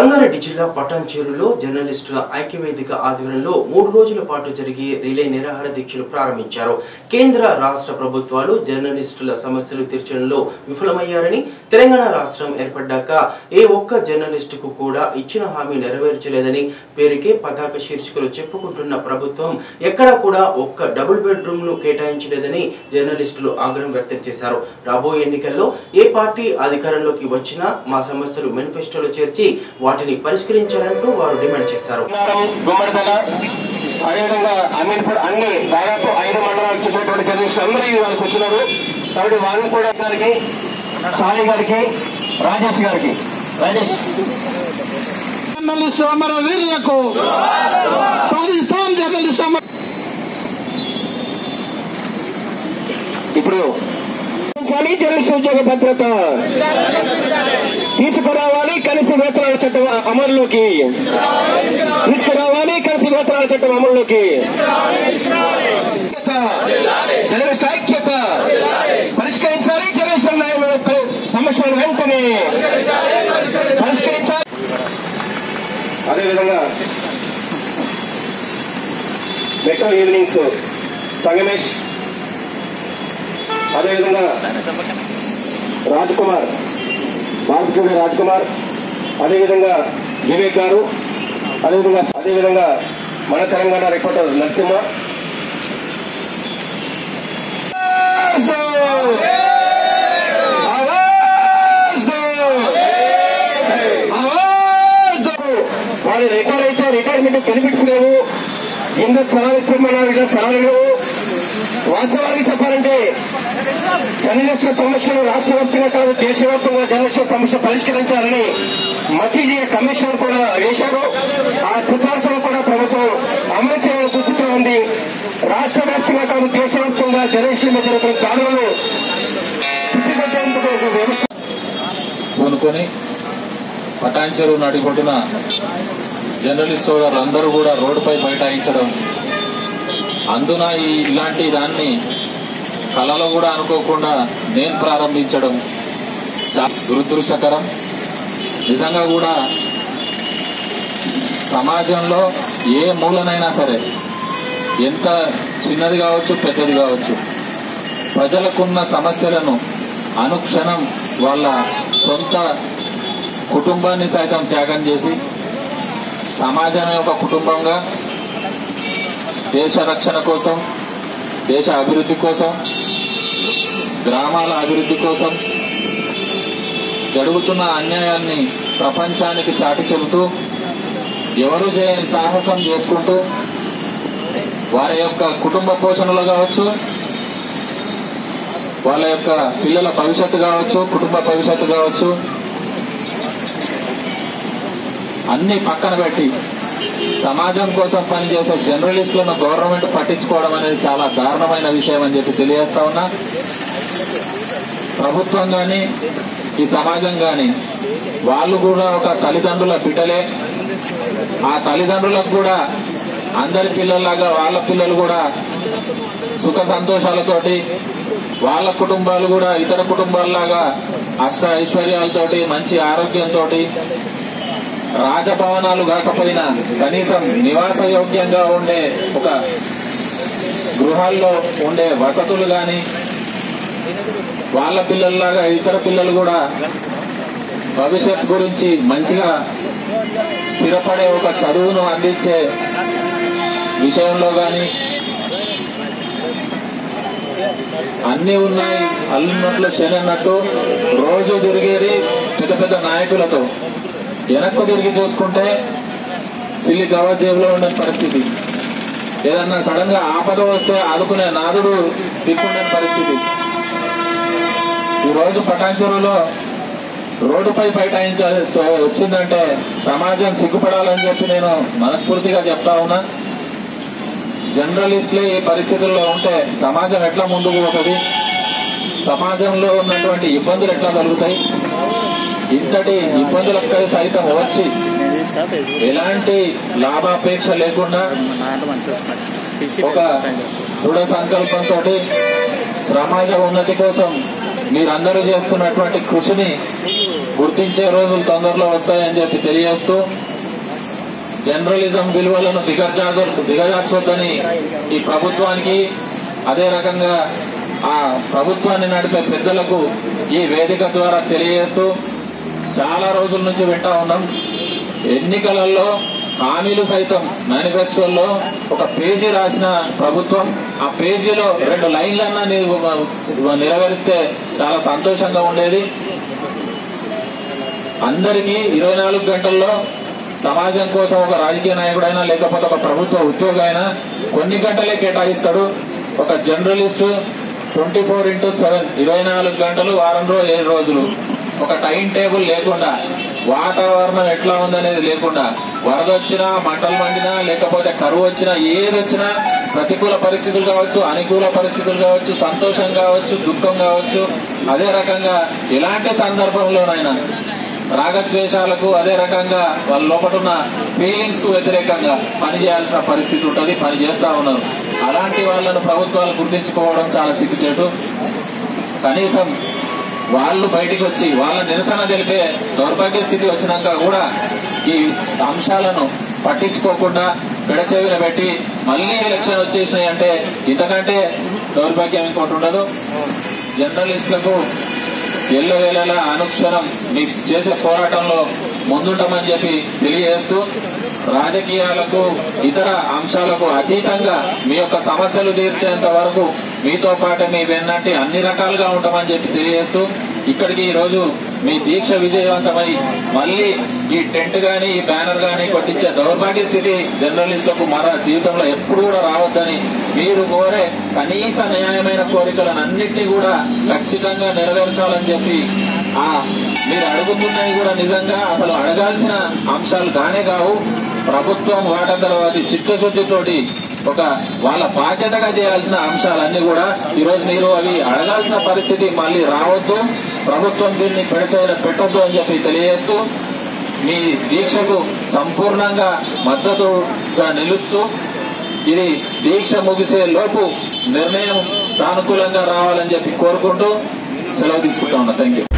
రంగారెడ్డి జిల్లా పటాన్చేరులో జర్నలిస్టుల ఐక్యవేదిక ఆధ్వర్యంలో మూడు రోజుల పాటు జరిగే రిలే నిరాహార దీక్షలు ప్రారంభించారు కేంద్ర రాష్ట్ర ప్రభుత్వాలు జర్నలిస్టుల సమస్యలు తీర్చడంలో విఫలమయ్యారని తెలంగాణ రాష్ట్రం ఏర్పడ్డాక ఏ ఒక్క జర్నలిస్టుకు కూడా ఇచ్చిన హామీ నెరవేర్చలేదని పేరుకే పతాక శీర్షికలు చెప్పుకుంటున్న ప్రభుత్వం ఎక్కడా కూడా ఒక్క డబుల్ బెడ్రూమ్ ను కేటాయించలేదని జర్నలిస్టులు ఆగ్రహం వ్యక్తం చేశారు రాబోయే ఎన్నికల్లో ఏ పార్టీ అధికారంలోకి వచ్చినా మా సమస్యలు మేనిఫెస్టోలో చేర్చి వాటిని పరిష్కరించాలంటూ వారు డిమాండ్ చేశారు నారం గుమ్మడిదల అదేవిధంగా అమీర్పూర్ అన్ని దాదాపు ఐదు మండలాలకు చెందినటువంటి జర్నలిస్టులు అందరూ ఈ వాళ్ళకి వచ్చినారు కాబట్టి వారిని కూడా గారికి సాలి గారికి రాజేష్ గారికి రాజేష్ జర్నలిస్టు అమర వీరులకు సాధిస్తాం జర్నలిస్టు అమర ఇప్పుడు చాలి జర్నలిస్ట్ ఉద్యోగ భద్రత తీసుకురావాలి కలిసి వేతనాల చట్టం అమల్లోకి తీసుకురావాలి కలిసి వేతనాల చట్టం అమల్లోకి ఐక్యత. జర్నలిస్ట్ ఐక్యత పరిష్కరించాలి జర్నలిస్టుల న్యాయమైన పరి- సమస్యలు వెంటనే పరిష్కరించాలి అదేవిధంగా మెట్రో ఈవినింగ్స్ సంగమేష్ అదేవిధంగా రాజ్ కుమార్ బాలకృష్ణ రాజ్ కుమార్ అదేవిధంగా వివేక్ గారు అదేవిధంగా అదేవిధంగా మన తెలంగాణ రిపోర్టర్ నరసింహ వారి రిటైర్ అయితే రిటైర్మెంట్ బెనిఫిట్స్ లేవు కింద స్థలాలు ఇస్తున్నాడు ఇలా స్థలాలు లేవు వాస్తవానికి చెప్పాలంటే జర్నలిస్టుల సమస్యలు రాష్ట్ర వ్యాప్తంగా కాదు దేశవ్యాప్తంగా జర్నలిస్టుల సమస్య పరిష్కరించాలని మతీజీ కమిషన్ కూడా వేశారు ఆ సిఫార్సులు కూడా ప్రభుత్వం అమలు చేయాలని దుస్థితిలో ఉంది రాష్ట్ర వ్యాప్తంగా కాదు దేశవ్యాప్తంగా జర్నలిస్టుల మీద జరుగుతున్న దాడులను తిప్పికొట్టేందుకు ఒక వ్యవస్థ కొనుక్కొని పటాన్ చెరువు నడిపొట్టున జర్నలిస్ట్ సోదరులు అందరూ కూడా రోడ్డుపై బైఠాయించడం అందున ఈ ఇలాంటి దాన్ని కళలో కూడా అనుకోకుండా నేను ప్రారంభించడం చాలా దురదృష్టకరం నిజంగా కూడా సమాజంలో ఏ మూలనైనా సరే ఎంత చిన్నది కావచ్చు పెద్దది కావచ్చు ప్రజలకున్న సమస్యలను అనుక్షణం వాళ్ళ సొంత కుటుంబాన్ని సైతం త్యాగం చేసి సమాజమే ఒక కుటుంబంగా దేశ రక్షణ కోసం దేశ అభివృద్ధి కోసం గ్రామాల అభివృద్ధి కోసం జరుగుతున్న అన్యాయాన్ని ప్రపంచానికి చాటి చెబుతూ ఎవరు చేయని సాహసం చేసుకుంటూ వారి యొక్క కుటుంబ పోషణలో కావచ్చు వాళ్ళ యొక్క పిల్లల భవిష్యత్తు కావచ్చు కుటుంబ భవిష్యత్తు కావచ్చు అన్ని పక్కన పెట్టి సమాజం కోసం పనిచేసే జర్నలిస్టులను గవర్నమెంట్ పట్టించుకోవడం అనేది చాలా దారుణమైన విషయం అని చెప్పి తెలియజేస్తా ఉన్నా ప్రభుత్వం గాని ఈ సమాజం గాని వాళ్ళు కూడా ఒక తల్లిదండ్రుల బిడ్డలే ఆ తల్లిదండ్రులకు కూడా అందరి పిల్లల్లాగా వాళ్ళ పిల్లలు కూడా సుఖ సంతోషాలతోటి వాళ్ళ కుటుంబాలు కూడా ఇతర కుటుంబాల్లాగా అష్ట ఐశ్వర్యాలతోటి మంచి ఆరోగ్యంతో రాజభవనాలు కాకపోయినా కనీసం నివాస యోగ్యంగా ఉండే ఒక గృహాల్లో ఉండే వసతులు గాని వాళ్ళ పిల్లల్లాగా ఇతర పిల్లలు కూడా భవిష్యత్ గురించి మంచిగా స్థిరపడే ఒక చదువును అందించే విషయంలో గాని అన్ని ఉన్నాయి అల్లున్నట్లు శనన్నట్టు రోజు తిరిగేది పెద్ద పెద్ద నాయకులతో వెనక్కు తిరిగి చూసుకుంటే సిల్లి గవ జేబులో ఉండే పరిస్థితి ఏదన్నా సడన్ గా ఆపద వస్తే ఆదుకునే నాదుడు దిక్కుండే పరిస్థితి ఈ రోజు పటాన్ చెరువులో రోడ్డుపై బైఠాయించ వచ్చిందంటే సమాజం సిగ్గుపడాలని చెప్పి నేను మనస్ఫూర్తిగా చెప్తా ఉన్నా జర్నలిస్టులే ఈ పరిస్థితుల్లో ఉంటే సమాజం ఎట్లా ముందుకు పోతుంది సమాజంలో ఉన్నటువంటి ఇబ్బందులు ఎట్లా కలుగుతాయి ఇంతటి ఇబ్బందులకు సైతం వచ్చి ఎలాంటి లాభాపేక్ష లేకుండా ఒక దృఢ సంకల్పంతో సమాజ ఉన్నతి కోసం మీరందరూ చేస్తున్నటువంటి కృషిని గుర్తించే రోజులు తొందరలో వస్తాయని చెప్పి తెలియజేస్తూ జర్నలిజం విలువలను దిగజార్చ దిగజార్చొద్దని ఈ ప్రభుత్వానికి అదే రకంగా ఆ ప్రభుత్వాన్ని నడిపే పెద్దలకు ఈ వేదిక ద్వారా తెలియజేస్తూ చాలా రోజుల నుంచి వింటా ఉన్నాం ఎన్నికలలో హామీలు సైతం మేనిఫెస్టోలో ఒక పేజీ రాసిన ప్రభుత్వం ఆ పేజీలో రెండు లైన్లన్నా నీవు నెరవేరిస్తే చాలా సంతోషంగా ఉండేది అందరికీ ఇరవై నాలుగు గంటల్లో సమాజం కోసం ఒక రాజకీయ నాయకుడైనా లేకపోతే ఒక ప్రభుత్వ ఉద్యోగి అయినా కొన్ని గంటలే కేటాయిస్తాడు ఒక journalist twenty four into seven ఇరవై నాలుగు గంటలు వారం రోజు ఏడు రోజులు ఒక టైం టేబుల్ లేకుండా వాతావరణం ఎట్లా ఉందనేది లేకుండా వరద వచ్చినా మంటలు మండినా లేకపోతే కరువు వచ్చినా ఏది వచ్చినా ప్రతికూల పరిస్థితులు కావచ్చు అనుకూల పరిస్థితులు కావచ్చు సంతోషం కావచ్చు దుఃఖం కావచ్చు అదే రకంగా ఎలాంటి సందర్భంలోనైనా రాగద్వేషాలకు అదే రకంగా వాళ్ళ లోపల ఉన్న ఫీలింగ్స్ కు వ్యతిరేకంగా పనిచేయాల్సిన పరిస్థితి ఉంటుంది పని చేస్తా ఉన్నారు అలాంటి వాళ్ళను ప్రభుత్వాలు గుర్తించుకోవడం చాలా సిగ్గుచేటు కనీసం వాళ్ళు బయటికి వచ్చి వాళ్ళ నిరసన తెలిపే దౌర్భాగ్య స్థితి వచ్చినాక కూడా ఈ అంశాలను పట్టించుకోకుండా పెడచెవిన పెట్టి మళ్ళీ ఎలక్షన్ వచ్చేసినాయి అంటే ఇంతకంటే దౌర్భాగ్యం ఇంకోటి ఉండదు జర్నలిస్టులకు ఎల్లవేళలా అనుక్షణం మీకు చేసే పోరాటంలో ముందుంటామని చెప్పి తెలియజేస్తూ రాజకీయాలకు ఇతర అంశాలకు అతీతంగా మీ యొక్క సమస్యలు తీర్చేంత వరకు మీతో పాటు మీ వెన్నంటి అన్ని రకాలుగా ఉంటామని చెప్పి తెలియజేస్తూ ఇక్కడికి ఈ రోజు మీ దీక్ష విజయవంతమై మళ్ళీ ఈ టెంట్ గాని ఈ బ్యానర్ గాని కొట్టించే దౌర్భాగ్య స్థితి జర్నలిస్టులకు మన జీవితంలో ఎప్పుడు కూడా రావద్దని మీరు కోరే కనీస న్యాయమైన కోరికలను అన్నింటినీ కూడా ఖచ్చితంగా నెరవేర్చాలని చెప్పి ఆ మీరు అడుగుతున్నవి కూడా నిజంగా అసలు అడగాల్సిన అంశాలు కానే కావు ప్రభుత్వం వాట తర్వాత చిత్తశుద్ధితోటి ఒక వాళ్ళ బాధ్యతగా చేయాల్సిన అంశాలన్నీ కూడా ఈరోజు మీరు అవి అడగాల్సిన పరిస్థితి మళ్ళీ రావద్దు ప్రభుత్వం దీన్ని పెడచైన పెట్టొద్దు అని చెప్పి తెలియజేస్తూ మీ దీక్షకు సంపూర్ణంగా మద్దతుగా నిలుస్తూ ఇది దీక్ష ముగిసే లోపు నిర్ణయం సానుకూలంగా రావాలని చెప్పి కోరుకుంటూ సెలవు తీసుకుంటా ఉన్నా థ్యాంక్ యూ